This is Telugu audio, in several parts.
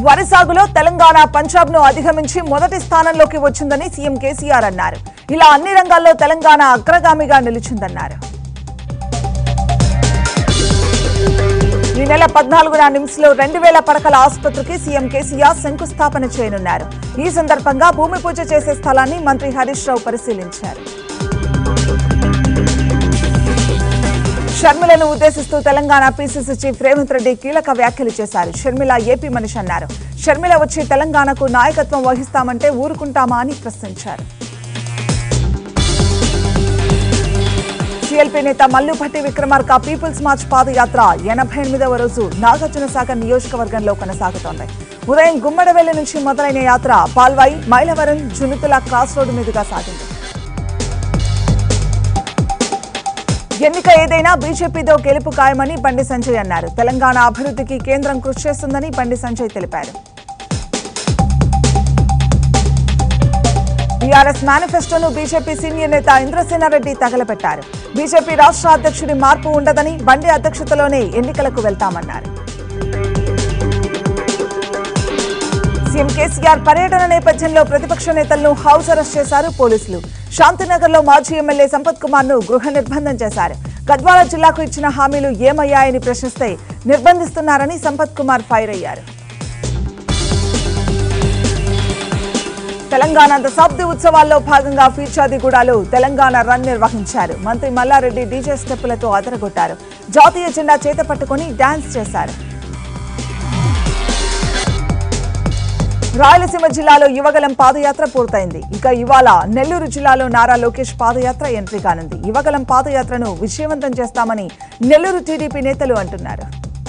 వరి సాగులో తెలంగాణ పంజాబ్ ను అధిగమించి మొదటి స్థానంలోకి వచ్చిందని సీఎం కేసీఆర్ అన్నారు ఇలా అన్ని రంగాల్లో తెలంగాణ అగ్రగామిగా నిలిచిందన్నారు ఈ నెల పద్నాలుగున నిమ్స్ లో రెండు వేల పడకల ఆసుపత్రికి సీఎం కేసీఆర్ శంకుస్థాపన చేయనున్నారు ఈ సందర్భంగా భూమి పూజ చేసే స్థలాన్ని మంత్రి హరీష్ రావు పరిశీలించారు షర్మిలను ఉద్దేశిస్తూ తెలంగాణ పీసీసీ చీఫ్ రేవంత్ రెడ్డి కీలక వ్యాఖ్యలు చేశారు షర్మిల ఏపీ మనిషి అన్నారు షర్మిల వచ్చి తెలంగాణకు నాయకత్వం వహిస్తామంటే ఊరుకుంటామా అని ప్రశ్నించారు సీఎల్పీ నేత మల్లుభట్టి విక్రమార్క పీపుల్స్ మార్చ్ పాదయాత్ర ఎనభై ఎనిమిదవ రోజు నాగార్జున సాగర్ నియోజకవర్గంలో కొనసాగుతోంది ఉదయం గుమ్మడవెల్లి నుంచి మొదలైన యాత్ర పాల్వాయి మైలవరం జునుతుల క్రాస్ రోడ్డు మీదుగా సాగింది ఎన్నిక ఏదైనా బీజేపీతో గెలుపు ఖాయమని బండి సంజయ్ అన్నారు తెలంగాణ అభివృద్ధికి కేంద్రం కృషి చేస్తుందని బండి సంజయ్ తెలిపారు బీఆర్ఎస్ మేనిఫెస్టోను బీజేపీ సీనియర్ నేత ఇంద్రసేనారెడ్డి తగలబెట్టారు బీజేపీ రాష్ట్ర అధ్యక్షుడి మార్పు ఉండదని బండి అధ్యక్షతలోనే ఎన్నికలకు వెళ్తామన్నారు సీఎం కేసీఆర్ పర్యటన నేపథ్యంలో ప్రతిపక్ష నేతలను హౌస్ అరెస్ట్ చేశారు పోలీసులు శాంతినగర్లో మాజీ ఎమ్మెల్యే సంపత్ కుమార్ ను గృహ నిర్బంధం చేశారు గద్వాల జిల్లాకు ఇచ్చిన హామీలు ఏమయ్యాయని ప్రశ్నిస్తే నిర్బంధిస్తున్నారని సంపత్ కుమార్ ఫైర్ అయ్యారు తెలంగాణ దశాబ్ది ఉత్సవాల్లో భాగంగా ఫీర్చాదిగూడలో తెలంగాణ రన్ నిర్వహించారు మంత్రి మల్లారెడ్డి డీజే స్టెప్పులతో అదరగొట్టారు జాతీయ జెండా చేత పట్టుకుని డాన్స్ చేశారు రాయలసీమ జిల్లాలో యువగలం పాదయాత్ర పూర్తయింది ఇక ఇవాళ నెల్లూరు జిల్లాలో నారా లోకేష్ పాదయాత్ర ఎంట్రీ కానుంది యువగలం పాదయాత్రను విజయవంతం చేస్తామని నెల్లూరు టీడీపీ నేతలు అంటున్నారు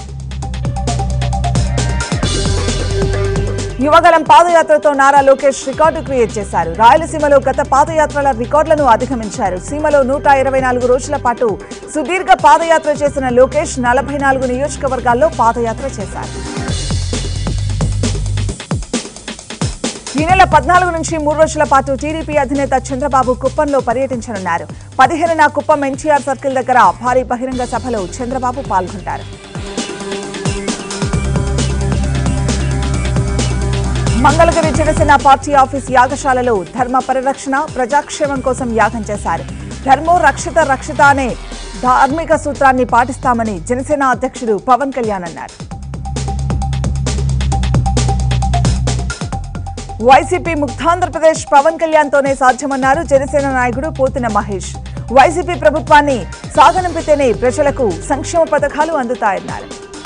యువగలం పాదయాత్రతో నారా లోకేష్ రికార్డు క్రియేట్ చేశారు రాయలసీమలో గత పాదయాత్రల రికార్డులను అధిగమించారు సీమలో నూట ఇరవై నాలుగు రోజుల పాటు సుదీర్ఘ పాదయాత్ర చేసిన లోకేష్ నలభై నాలుగు నియోజకవర్గాల్లో పాదయాత్ర చేశారు ఈ నెల పద్నాలుగు నుంచి మూడు రోజుల పాటు టీడీపీ అధినేత చంద్రబాబు కుప్పంలో పర్యటించనున్నారు పదిహేనున కుప్పం ఎన్టీఆర్ సర్కిల్ దగ్గర భారీ బహిరంగ సభలో చంద్రబాబు పాల్గొంటారు మంగళగిరి జనసేన పార్టీ ఆఫీస్ యాగశాలలో ధర్మ పరిరక్షణ ప్రజాక్షేమం కోసం యాగం చేశారు ధర్మో రక్షిత రక్షిత అనే ధార్మిక సూత్రాన్ని పాటిస్తామని జనసేన అధ్యక్షుడు పవన్ కళ్యాణ్ అన్నారు వైసీపీ ముక్తాంధ్రప్రదేశ్ పవన్ కళ్యాణ్ తోనే సాధ్యమన్నారు జనసేన నాయకుడు పోతిన మహేష్ వైసీపీ ప్రభుత్వాన్ని సాగనంపితేనే ప్రజలకు సంక్షేమ పథకాలు అందుతాయన్నారు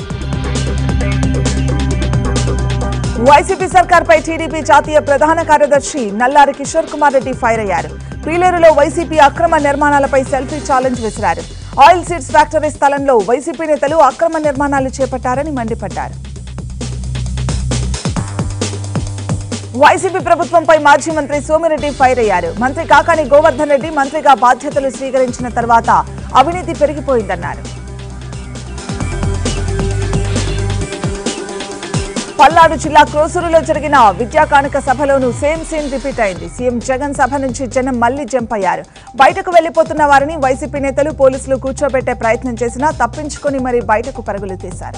వైసీపీ సర్కార్పై టీడీపీ జాతీయ ప్రధాన కార్యదర్శి నల్లారి కిషోర్ కుమార్ రెడ్డి ఫైర్ అయ్యారు పీలేరులో వైసీపీ అక్రమ నిర్మాణాలపై సెల్ఫీ ఛాలెంజ్ విసిరారు ఆయిల్ సీడ్స్ ఫ్యాక్టరీ స్థలంలో వైసీపీ నేతలు అక్రమ నిర్మాణాలు చేపట్టారని మండిపడ్డారు వైసీపీ ప్రభుత్వంపై మాజీ మంత్రి సోమిరెడ్డి ఫైర్ అయ్యారు మంత్రి కాకాని గోవర్ధన్ రెడ్డి మంత్రిగా బాధ్యతలు స్వీకరించిన తర్వాత అవినీతి పెరిగిపోయిందన్నారు పల్నాడు జిల్లా క్రోసూరులో జరిగిన విద్యా కానుక సభలోనూ సేమ్ సీన్ రిపీట్ అయింది సీఎం జగన్ సభ నుంచి జనం మళ్లీ జంప్ అయ్యారు బయటకు వెళ్లిపోతున్న వారిని వైసీపీ నేతలు పోలీసులు కూర్చోబెట్టే ప్రయత్నం చేసినా తప్పించుకుని మరీ బయటకు పరుగులు తీశారు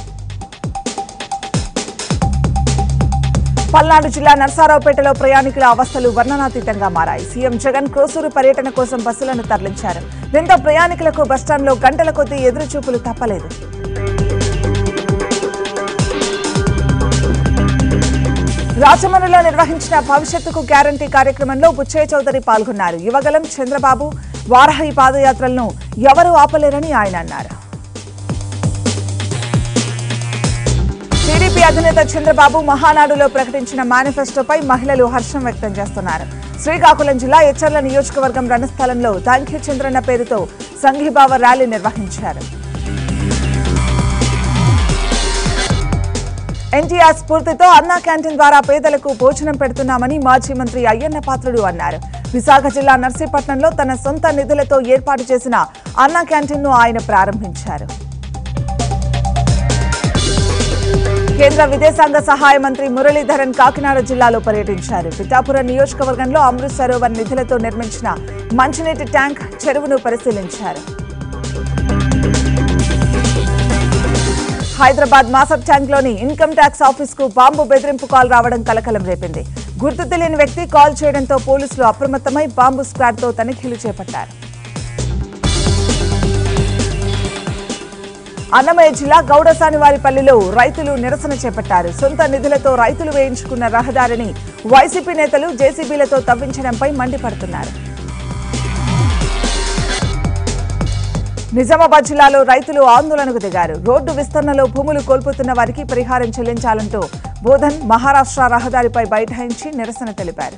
పల్నాడు జిల్లా నర్సారావుపేటలో ప్రయాణికుల అవస్థలు వర్ణనాతీతంగా మారాయి సీఎం జగన్ క్రోసూరు పర్యటన కోసం బస్సులను తరలించారు దీంతో ప్రయాణికులకు బస్టాండ్లో గంటల కొద్దీ ఎదురుచూపులు తప్పలేదు రాజమండ్రిలో నిర్వహించిన భవిష్యత్తుకు గ్యారంటీ కార్యక్రమంలో బుచ్చయ్య చౌదరి పాల్గొన్నారు యువగలం చంద్రబాబు వారాహి పాదయాత్రలను ఎవరూ ఆపలేరని ఆయన అన్నారు టీడీపీ అధినేత చంద్రబాబు మహానాడులో ప్రకటించిన మేనిఫెస్టోపై మహిళలు హర్షం వ్యక్తం చేస్తున్నారు శ్రీకాకుళం జిల్లా ఎచ్చర్ల నియోజకవర్గం రణస్థలంలో థ్యాంక్ యూ చంద్రన్న పేరుతో సంఘీభావ ర్యాలీ నిర్వహించారు ఎన్టీఆర్ స్ఫూర్తితో అన్నా క్యాంటీన్ ద్వారా పేదలకు భోజనం పెడుతున్నామని మాజీ మంత్రి అయ్యన్న పాత్రుడు అన్నారు విశాఖ జిల్లా నర్సీపట్నంలో తన సొంత నిధులతో ఏర్పాటు చేసిన అన్నా క్యాంటీన్ ను ఆయన ప్రారంభించారు కేంద్ర విదేశాంగ సహాయ మంత్రి మురళీధరన్ కాకినాడ జిల్లాలో పర్యటించారు పిఠాపురం నియోజకవర్గంలో అమృత్ సరోవర్ నిధులతో నిర్మించిన మంచినీటి ట్యాంక్ చెరువును పరిశీలించారు హైదరాబాద్ మాసబ్ ట్యాంక్ లోని ఇన్కమ్ ట్యాక్స్ ఆఫీస్ కు బాంబు బెదిరింపు కాల్ రావడం కలకలం రేపింది గుర్తు తెలియని వ్యక్తి కాల్ చేయడంతో పోలీసులు అప్రమత్తమై బాంబు స్క్వాడ్ తో తనిఖీలు చేపట్టారు అన్నమయ్య జిల్లా గౌడసానివారిపల్లిలో రైతులు నిరసన చేపట్టారు సొంత నిధులతో రైతులు వేయించుకున్న రహదారిని వైసీపీ నేతలు జేసీబీలతో తవ్వించడంపై మండిపడుతున్నారు నిజామాబాద్ జిల్లాలో రైతులు ఆందోళనకు దిగారు రోడ్డు విస్తరణలో భూములు కోల్పోతున్న వారికి పరిహారం చెల్లించాలంటూ బోధన్ మహారాష్ట్ర రహదారిపై బైఠాయించి నిరసన తెలిపారు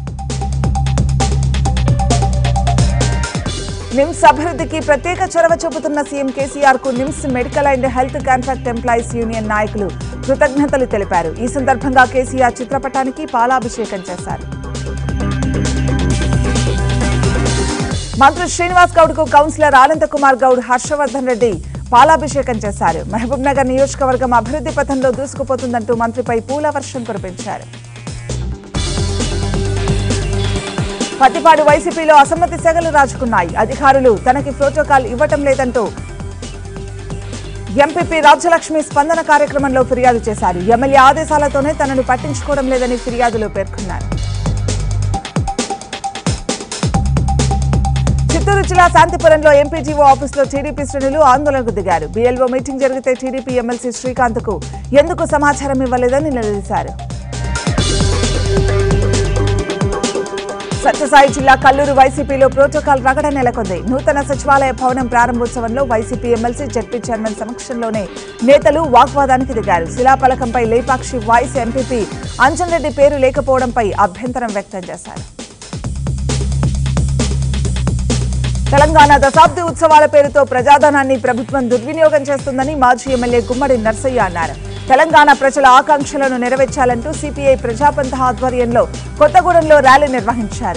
నిమ్స్ అభివృద్ధికి ప్రత్యేక చొరవ చూపుతున్న సీఎం కేసీఆర్ కు NIMS medical and health contract employees union నాయకులు కృతజ్ఞతలు తెలిపారు ఈ సందర్భంగా కేసీఆర్ చిత్రపటానికి పాలాభిషేకం చేశారు మంత్రి శ్రీనివాస్ గౌడ్ కు కౌన్సిలర్ ఆనంద్ కుమార్ గౌడ్ హర్షవర్ధన్ రెడ్డి పాలాభిషేకం చేశారు మహబూబ్ నగర్ నియోజకవర్గం అభివృద్ధి పథంలో దూసుకుపోతుందంటూ మంత్రిపై పూల వర్షం కురిపించారు పత్తిపాడు వైసీపీలో అసమ్మతి సెగలు రాజుకున్నాయి అధికారులు తనకి ప్రోటోకాల్ ఇవ్వటం లేదంటూ ఎంపీపీ రాజ్యలక్ష్మి స్పందన కార్యక్రమంలో ఫిర్యాదు చేశారు ఎమ్మెల్యే ఆదేశాలతోనే తనను పట్టించుకోవడం లేదని ఫిర్యాదులో పేర్కొన్నారు చిత్తూరు జిల్లా శాంతిపురంలో ఎంపీజీఓ ఆఫీసులో టీడీపీ శ్రేణులు ఆందోళనకు దిగారు బీఎల్ఓ మీటింగ్ జరిగితే టీడీపీ ఎమ్మెల్సీ శ్రీకాంత్ కు ఎందుకు సమాచారం ఇవ్వలేదని నిలదీశారు సత్యసాయి జిల్లా కల్లూరు వైసీపీలో ప్రోటోకాల్ రగడ నెలకొంది నూతన సచివాలయ భవనం ప్రారంభోత్సవంలో వైసీపీ ఎమ్మెల్సీ జడ్పీ చైర్మన్ సమక్షంలోనే నేతలు వాగ్వాదానికి దిగారు శిలాఫలకంపై లేపాక్షి వాయిస్ ఎంపీపీ అంజన్ రెడ్డి పేరు లేకపోవడంపై అభ్యంతరం వ్యక్తం చేశారు తెలంగాణ దశాబ్ది ఉత్సవాల పేరుతో ప్రజాధనాన్ని ప్రభుత్వం దుర్వినియోగం చేస్తుందని మాజీ ఎమ్మెల్యే గుమ్మడి నర్సయ్య అన్నారు తెలంగాణ ప్రజల ఆకాంక్షలను నెరవేర్చాలంటూ సిపిఐ ప్రజాపంథ ఆధ్వర్యంలో కొత్తగూడెంలో ర్యాలీ నిర్వహించారు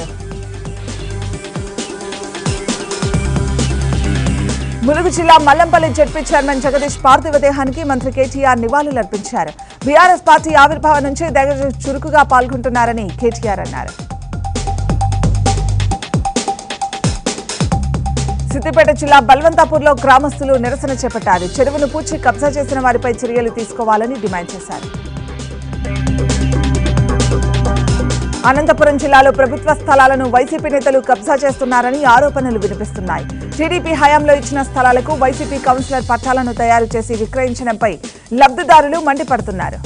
ములుగు జిల్లా మల్లంపల్లి జడ్పీ చైర్మన్ జగదీష్ పార్థివ దేహానికి మంత్రి కేటీఆర్ నివాళులర్పించారు బీఆర్ఎస్ పార్టీ ఆవిర్భావం నుంచి దగ్గర చురుకుగా పాల్గొంటున్నారని కేటీఆర్ అన్నారు సిద్దిపేట జిల్లా బల్వంతాపూర్లో గ్రామస్తులు నిరసన చేపట్టారు చెరువును పూడ్చి కబ్జా చేసిన వారిపై చర్యలు తీసుకోవాలని డిమాండ్ చేశారు అనంతపురం జిల్లాలో ప్రభుత్వ స్థలాలను వైసీపీ నేతలు కబ్జా చేస్తున్నారని ఆరోపణలు వినిపిస్తున్నాయి టీడీపీ హయాంలో ఇచ్చిన స్థలాలకు వైసీపీ కౌన్సిలర్ పట్టాలను తయారు చేసి విక్రయించడంపై లబ్ధిదారులు మండిపడుతున్నారు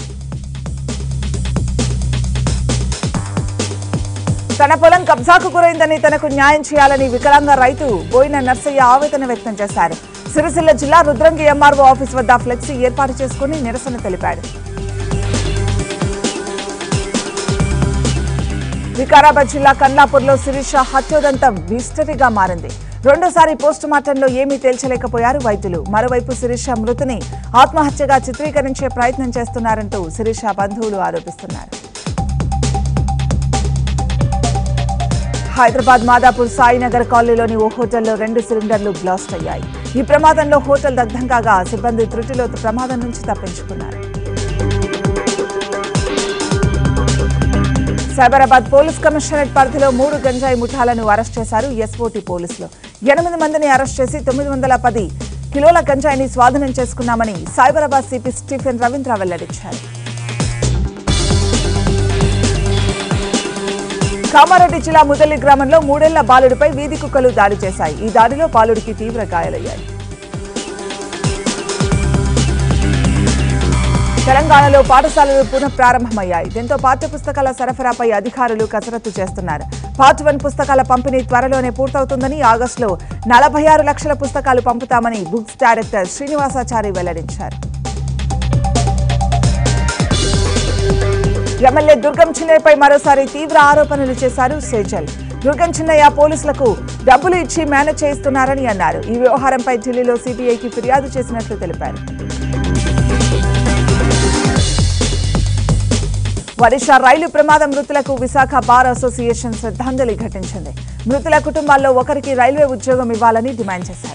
తన పొలం కబ్జాకు గురైందని తనకు న్యాయం చేయాలని వికలాంగ రైతు బోయిన నర్సయ్య ఆవేదన వ్యక్తం చేశారు సిరిసిల్ల జిల్లా రుద్రంగి ఎంఆర్ఓ ఆఫీస్ వద్ద ఫ్లెక్సీ ఏర్పాటు చేసుకుని నిరసన తెలిపాడు వికారాబాద్ జిల్లా కన్లాపూర్లో శిరీష హత్యోదంతం మిస్టరీగా మారింది రెండోసారి పోస్టు మార్టంలో ఏమీ తేల్చలేకపోయారు వైద్యులు మరోవైపు శిరీష మృతిని ఆత్మహత్యగా చిత్రీకరించే ప్రయత్నం చేస్తున్నారంటూ శిరీష బంధువులు ఆరోపిస్తున్నారు హైదరాబాద్ మాదాపూర్ సాయినగర్ కాలనీలోని ఓ హోటల్లో రెండు సిలిండర్లు బ్లాస్ట్ అయ్యాయి ఈ ప్రమాదంలో హోటల్ దగ్ధం కాగా సిబ్బంది త్రుటిలో ప్రమాదం నుంచి తప్పించుకున్నారు సైబరాబాద్ పోలీస్ కమిషనరేట్ పరిధిలో మూడు గంజాయి ముఠాలను అరెస్ట్ చేశారు ఎస్ఓటీ పోలీసులు ఎనిమిది మందిని అరెస్ట్ చేసి తొమ్మిది వందల పది కిలోల గంజాయిని స్వాధీనం చేసుకున్నామని సైబరాబాద్ సిపి స్టీఫెన్ రవీంద్ర వెల్లడించారు కామారెడ్డి జిల్లా ముదల్లి గ్రామంలో మూడేళ్ల బాలుడిపై వీధి కుక్కలు దాడి చేశాయి ఈ దాడిలో బాలుడికి తీవ్ర గాయాలయ్యాయి తెలంగాణలో పాఠశాలలు పునః ప్రారంభమయ్యాయి దీంతో పాఠ్య పుస్తకాల సరఫరాపై అధికారులు కసరత్తు చేస్తున్నారు పార్ట్ వన్ పుస్తకాల పంపిణీ త్వరలోనే పూర్తవుతుందని ఆగస్టులో నలభై ఆరు లక్షల పుస్తకాలు పంపుతామని బుక్స్ డైరెక్టర్ శ్రీనివాసాచారి వెల్లడించారు ఎమ్మెల్యే దుర్గం చిన్నయ్యపై మరోసారి తీవ్ర ఆరోపణలు చేశారు సేజల్ దుర్గం చిన్నయ్య పోలీసులకు డబ్బులు ఇచ్చి మేనేజ్ చేయిస్తున్నారని అన్నారు ఈ వ్యవహారంపై ఢిల్లీలో సిబిఐకి ఫిర్యాదు చేసినట్లు తెలిపారు ఒడిషా రైలు ప్రమాద మృతులకు విశాఖ బార్ అసోసియేషన్ శ్రద్ధాంజలి ఘటించింది మృతుల కుటుంబాల్లో ఒకరికి రైల్వే ఉద్యోగం ఇవ్వాలని డిమాండ్ చేశారు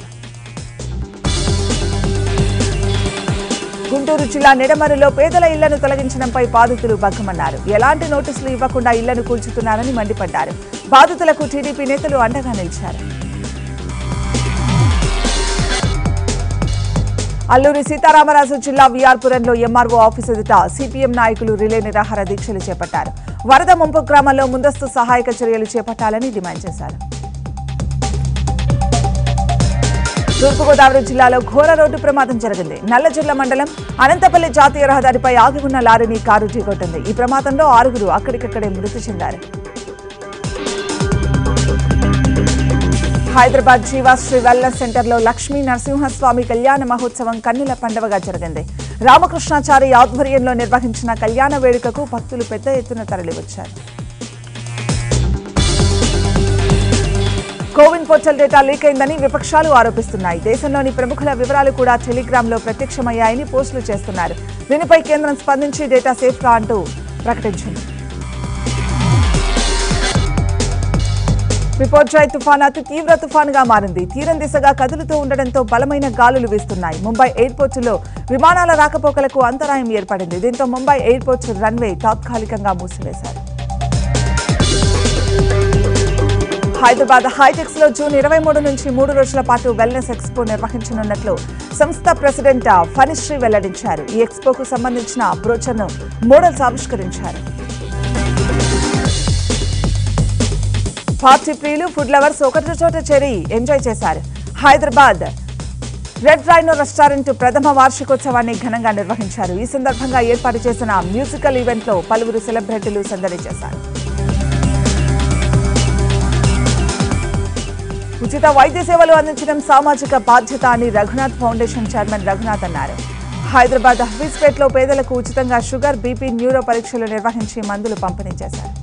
గుంటూరు జిల్లా నిడమరులో పేదల ఇళ్లను తొలగించడంపై బాధితులు బగ్గమన్నారు ఎలాంటి నోటీసులు ఇవ్వకుండా ఇళ్లను కూల్చుతున్నారని మండిపడ్డారు బాధితులకు టీడీపీ నేతలు అండగా నిలిచారు అల్లూరి సీతారామరాజు జిల్లా విఆర్పురంలో ఎంఆర్ఓ ఆఫీస్ ఎదుట సిపిఎం నాయకులు రిలే నిరాహార దీక్షలు చేపట్టారు వరద ముంపు గ్రామంలో ముందస్తు సహాయక చర్యలు చేపట్టాలని డిమాండ్ చేశారు తూర్పుగోదావరి జిల్లాలో ఘోర రోడ్డు ప్రమాదం జరిగింది నల్లజర్ల మండలం అనంతపల్లి జాతీయ రహదారిపై ఆగి ఉన్న లారీని కారు ఢీకొట్టింది ఈ ప్రమాదంలో ఆరుగురు అక్కడికక్కడే మృతి చెందారు హైదరాబాద్ జీవాశ్రీ వెల్నెస్ సెంటర్లో లక్ష్మీ నరసింహస్వామి కళ్యాణ మహోత్సవం కన్నుల పండుగగా జరిగింది రామకృష్ణాచారి ఆధ్వర్యంలో నిర్వహించిన కళ్యాణ వేడుకకు భక్తులు పెద్ద ఎత్తున తరలివచ్చారు కోవిన్ పోర్టల్ డేటా లీక్ అయిందని విపక్షాలు ఆరోపిస్తున్నాయి దేశంలోని ప్రముఖుల వివరాలు కూడా టెలిగ్రామ్లో ప్రత్యక్షమయ్యాయని పోస్టులు చేస్తున్నారు దీనిపై కేంద్రం స్పందించి డేటా సేఫ్గా అంటూ ప్రకటించింది బిపోర్జాయ్ తుఫాన్ అతి తీవ్ర తుఫాన్గా మారింది తీరం దిశగా కదులుతూ ఉండడంతో బలమైన గాలులు వీస్తున్నాయి ముంబై ఎయిర్పోర్టులో విమానాల రాకపోకలకు అంతరాయం ఏర్పడింది దీంతో ముంబై ఎయిర్పోర్ట్ రన్వే తాత్కాలికంగా మూసివేశారు హైదరాబాద్ హైటెక్స్ లో జూన్ ఇరవై మూడు నుంచి మూడు రోజుల పాటు వెల్నెస్ ఎక్స్పో నిర్వహించనున్నట్లు సంస్థ ప్రెసిడెంట్ ఫణిశ్రీ వెల్లడించారు ఈ ఎక్స్పోకు సంబంధించిన బ్రోచర్ను మోడల్స్ ఆవిష్కరించారు పార్టీ ప్రియులు ఫుడ్ లవర్స్ ఒకటి చోట చేరి ఎంజాయ్ చేశారు హైదరాబాద్ రెడ్ రైనో రెస్టారెంట్ ప్రథమ వార్షికోత్సవాన్ని ఘనంగా నిర్వహించారు ఈ సందర్భంగా ఏర్పాటు చేసిన మ్యూజికల్ ఈవెంట్లో పలువురు సెలబ్రిటీలు సందడి చేశారు ఉచిత వైద్య సేవలు అందించడం సామాజిక బాధ్యత అని రఘునాథ్ ఫౌండేషన్ చైర్మన్ రఘునాథ్ అన్నారు హైదరాబాద్ హఫీజ్పేట్లో పేదలకు ఉచితంగా షుగర్ బీపీ న్యూరో పరీక్షలు నిర్వహించి మందులు పంపిణీ చేశారు